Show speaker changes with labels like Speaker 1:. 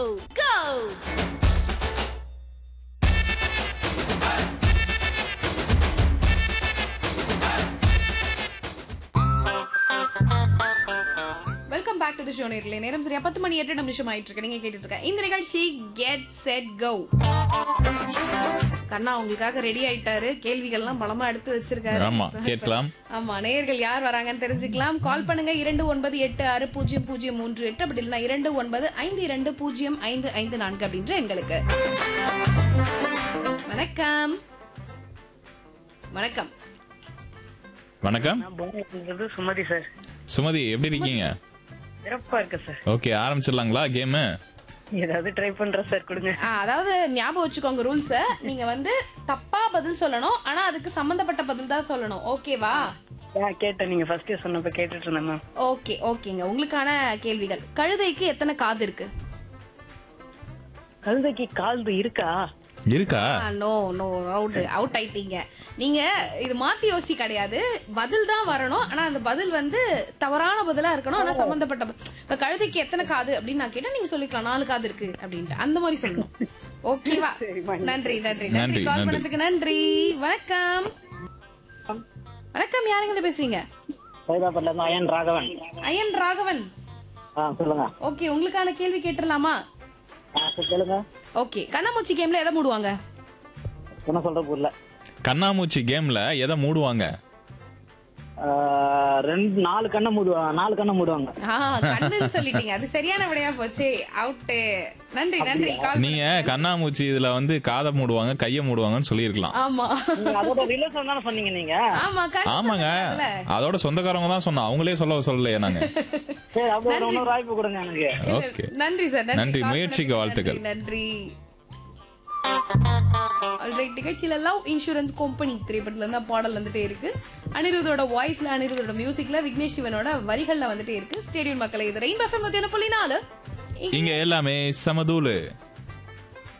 Speaker 1: go welcome back to the show நேர்களே நேரம் சரியா பத்து மணி எட்டு நிமிஷம் ஆயிட்டு இருக்கு நீங்க கேட்டுட்டு இருக்க இந்த நிகழ்ச்சி கெட் செட் கோ கண்ணா உங்களுக்காக ரெடி ஆயிட்டாரு கேள்விகள்லாம் பலமா எடுத்து வச்சிருக்காரு
Speaker 2: ஆமா கேட்கலாம்
Speaker 1: ஆமா நேயர்கள் யார் வராங்கன்னு தெரிஞ்சுக்கலாம் கால் பண்ணுங்க இரண்டு ஒன்பது எட்டு ஆறு பூஜ்ஜியம் பூஜ்ஜியம் மூன்று எட்டு அப்படி இல்லைன்னா இரண்டு ஒன்பது ஐந்து இரண்டு பூஜ்ஜியம் ஐந்து ஐந்து நான்கு அப்படின்ற எண்களுக்கு வணக்கம் வணக்கம்
Speaker 2: வணக்கம்
Speaker 3: நான் போனது சுமதி சார்
Speaker 2: சுமதி எப்படி இருக்கீங்க
Speaker 3: சிறப்பா இருக்கு சார்
Speaker 2: ஓகே ஆரம்பிச்சிடலாங்களா கேமு
Speaker 3: ஏதாவது ட்ரை பண்றேன் சார் கொடுங்க
Speaker 1: ஆ, அதாவது ஞாபகம் வச்சுக்கோங்க ரூல்ஸ நீங்க வந்து தப்பா பதில் சொல்லணும் ஆனா அதுக்கு சம்பந்தப்பட்ட பதில் தான் சொல்லணும் ஓகேவா
Speaker 3: ஏன் கேட்டேன் நீங்க ஃபர்ஸ்ட் சொன்னப்ப கேட்டுட்டு இருந்தேன் மேம்
Speaker 1: ஓகே ஓகேங்க உங்களுக்கான கேள்விகள் கழுதைக்கு எத்தனை காது இருக்கு
Speaker 3: கழுதைக்கு கால்து இருக்கா
Speaker 2: இருக்கா
Speaker 1: நோ நோ அவுட் அவுட் ஆயிட்டீங்க நீங்க இது மாத்தி யோசி கிடையாது பதில் தான் வரணும் ஆனா அந்த பதில் வந்து தவறான பதிலா இருக்கணும் ஆனா சம்பந்தப்பட்ட ப- இப்ப கழுதைக்கு எத்தனை காது அப்படின்னு நான் கேட்டா நீங்க சொல்லிக்கலாம் நாலு காது இருக்கு அப்படின்ட்டு அந்த மாதிரி சொல்லணும் ஓகேவா நன்றி நன்றி நன்றி
Speaker 2: நன்றி,
Speaker 1: கால்
Speaker 2: நன்றி.
Speaker 1: பண்ணதுக்கு நன்றி வணக்கம் வணக்கம் யாருங்க இருந்து பேசுறீங்க
Speaker 3: சைதாப்பட்டில இருந்து அயன் ராகவன்
Speaker 1: அயன் ராகவன்
Speaker 3: ஆ சொல்லுங்க
Speaker 1: ஓகே உங்களுக்கான கேள்வி கேட்டுடலாமா
Speaker 3: ஆ சரி, சொல்லுங்க
Speaker 1: ஓகே கண்ணாமூச்சி கேம்ல எதை மூடுவாங்க
Speaker 3: என்ன சொல்ற புரியல
Speaker 2: கண்ணாமூச்சி கேம்ல எதை மூடுவாங்க
Speaker 3: ரெண்டு நாலு கண்ணை மூடுவாங்க நாலு கண்ணை மூடுவாங்க
Speaker 1: ஆ கண்ணுன்னு சொல்லிட்டீங்க அது சரியான விடையா போச்சு அவுட்டு நன்றி நன்றி கால்
Speaker 2: நீங்க கண்ணாமூச்சி இதுல வந்து காதை மூடுவாங்க கைய மூடுவாங்கன்னு சொல்லியிருக்கலாம்
Speaker 1: ஆமா
Speaker 3: நீங்க அதோட ரிலேஷன் தானே சொன்னீங்க நீங்க
Speaker 1: ஆமா கண்ணு
Speaker 2: ஆமாங்க
Speaker 1: சொன்னீங்கல்ல.
Speaker 2: அதோட சொந்தக்காரங்க தான் சொன்னோம் அவங்களே சொல்ல சொல்லலையே நாங்க
Speaker 3: சரி அப்படி ஒரு இன்னொரு வாய்ப்பு கொடுங்க எனக்கு
Speaker 2: ஓகே
Speaker 1: நன்றி சார்
Speaker 2: நன்றி,
Speaker 1: கால்
Speaker 2: முயற்சிக்கு
Speaker 1: பண்ணதுக்கு
Speaker 2: வாழ்த்துக்கள்.
Speaker 1: நன்றி ஆல்ரைட் நிகழ்ச்சியில லவ் இன்சூரன்ஸ் கம்பெனி திரைப்படத்துல இருந்து பாடல் வந்துட்டே இருக்கு அனிருதோட வாய்ஸ்ல அனிருதோட மியூசிக்ல விக்னேஷ் சிவனோட வரிகள்ல வந்துட்டே இருக்கு ஸ்டேடியம் மக்களை இது ரெயின் பஃபன் மத்தியான புள்ளி நாலு
Speaker 2: இங்க எல்லாமே சமதூளு